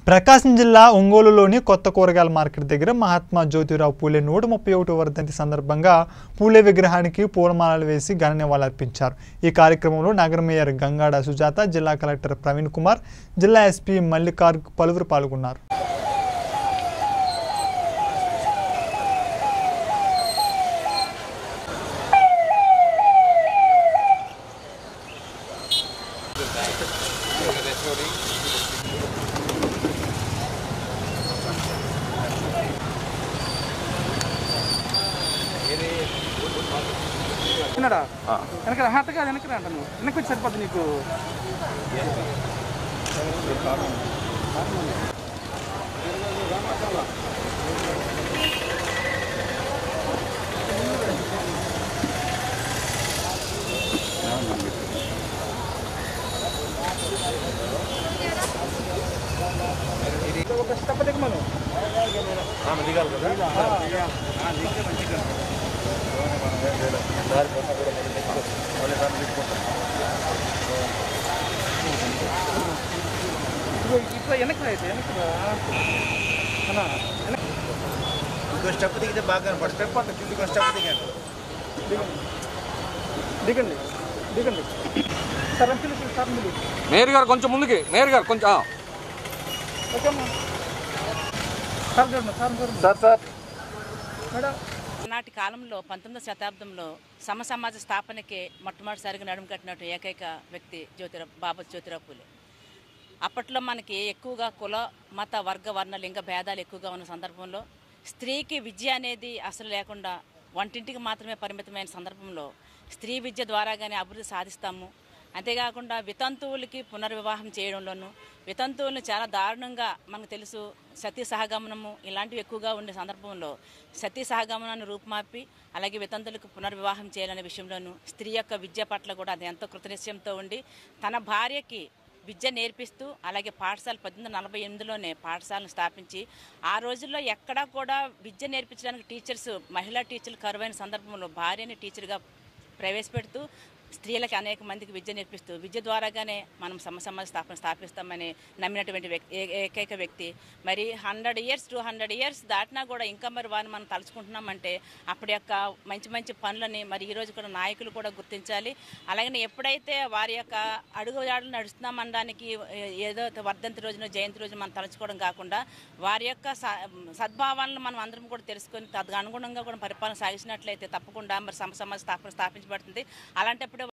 ప్రకాశం జిల్లా ఒంగోలులోని కొత్త కూరగాయల మార్కెట్ దగ్గర మహాత్మా జ్యోతిరావు పూలే నూట ముప్పై ఒకటి వర్ధంతి సందర్భంగా పూలే విగ్రహానికి పూలమాలలు వేసి ఘన నివాళులర్పించారు ఈ కార్యక్రమంలో నగర మేయర్ గంగాడ సుజాత జిల్లా కలెక్టర్ ప్రవీణ్ కుమార్ జిల్లా ఎస్పీ మల్లికార్గ్ పలువురు పాల్గొన్నారు విన్నాడా వెనక హార్ట్ కాదు వెనక అంట నువ్వు వెనక్కి వచ్చి సరిపోద్ది నీకు ఒక స్టెప్ దిగమను ఇదిగో ఇట్లా వెనక్కి రా అయితే వెనక్కి రా అన్నా, వెనక్కి ఇంకో స్టెప్ దిగితే బాగా కనపడుతుంది స్టెప్ అంట కిందికి ఇంకో స్టెప్ దిగాను దిగండి దిగండి సార్ అంపిలు సార్ మీరు మేయర్ గారు కొంచెం ముందుకి మేయర్ గారు కొంచెం ఆ. ఓకే అమ్మా సార్ చూడండి సార్ చూడండి సార్ సార్ మేడం నాటి కాలంలో పంతొమ్మిదవ శతాబ్దంలో సమ సమాజ స్థాపనకి మొట్టమొదటిసారిగా నడుము కట్టినట్టు ఏకైక వ్యక్తి జ్యోతిరావు బాబా జ్యోతిరావు పూలే అప్పట్లో మనకి ఎక్కువగా కుల మత వర్గ వర్ణ లింగ భేదాలు ఎక్కువగా ఉన్న సందర్భంలో స్త్రీకి విద్య అనేది అసలు లేకుండా వంటింటికి మాత్రమే పరిమితమైన సందర్భంలో స్త్రీ విద్య ద్వారాగానే అభివృద్ధి సాధిస్తాము అంతేకాకుండా వితంతువులకి పునర్వివాహం చేయడంలోనూ వితంతువులను చాలా దారుణంగా మనకు తెలుసు సతీ సహగమనము ఇలాంటివి ఎక్కువగా ఉండే సందర్భంలో సతీ సహగమనాన్ని రూపుమాపి అలాగే వితంతులకు పునర్వివాహం చేయాలనే విషయంలోనూ స్త్రీ యొక్క విద్య పట్ల కూడా అది ఎంతో కృతనిశ్చయంతో ఉండి తన భార్యకి విద్య నేర్పిస్తూ అలాగే పాఠశాల పద్దెనిమిది వందల నలభై ఎనిమిదిలోనే పాఠశాలను స్థాపించి ఆ రోజుల్లో ఎక్కడా కూడా విద్య నేర్పించడానికి టీచర్స్ మహిళా టీచర్లు కరువైన సందర్భంలో భార్యని టీచర్గా ప్రవేశపెడుతూ స్త్రీలకి అనేక మందికి విద్య నేర్పిస్తూ విద్య ద్వారాగానే మనం సమ సమాజ స్థాపన స్థాపిస్తామని నమ్మినటువంటి వ్యక్తి ఏ- ఏకైక వ్యక్తి మరి hundred years two hundred years దాటినా కూడా ఇంకా మరి వారిని మనం తలుచుకుంటున్నామంటే అప్పటి యొక్క మంచి మంచి పనులని మరి ఈ రోజు కూడా నాయకులు కూడా గుర్తించాలి అలాగే ఎప్పుడైతే వారి యొక్క అడుగుజాడలు నడుస్తున్నామనడానికి ఏ- ఏదో వర్ధంతి రోజున జయంతి రోజున మనం తలుచుకోవడం కాకుండా వారి యొక్క స- సద్భావాలను మనం అందరం కూడా తెలుసుకొని తదనుగుణంగా కూడా పరిపాలన సాగించినట్లయితే తప్పకుండా మరి సమ సమాజ స్థాపన స్థాపించబడుతుంది అలాంటప్పుడు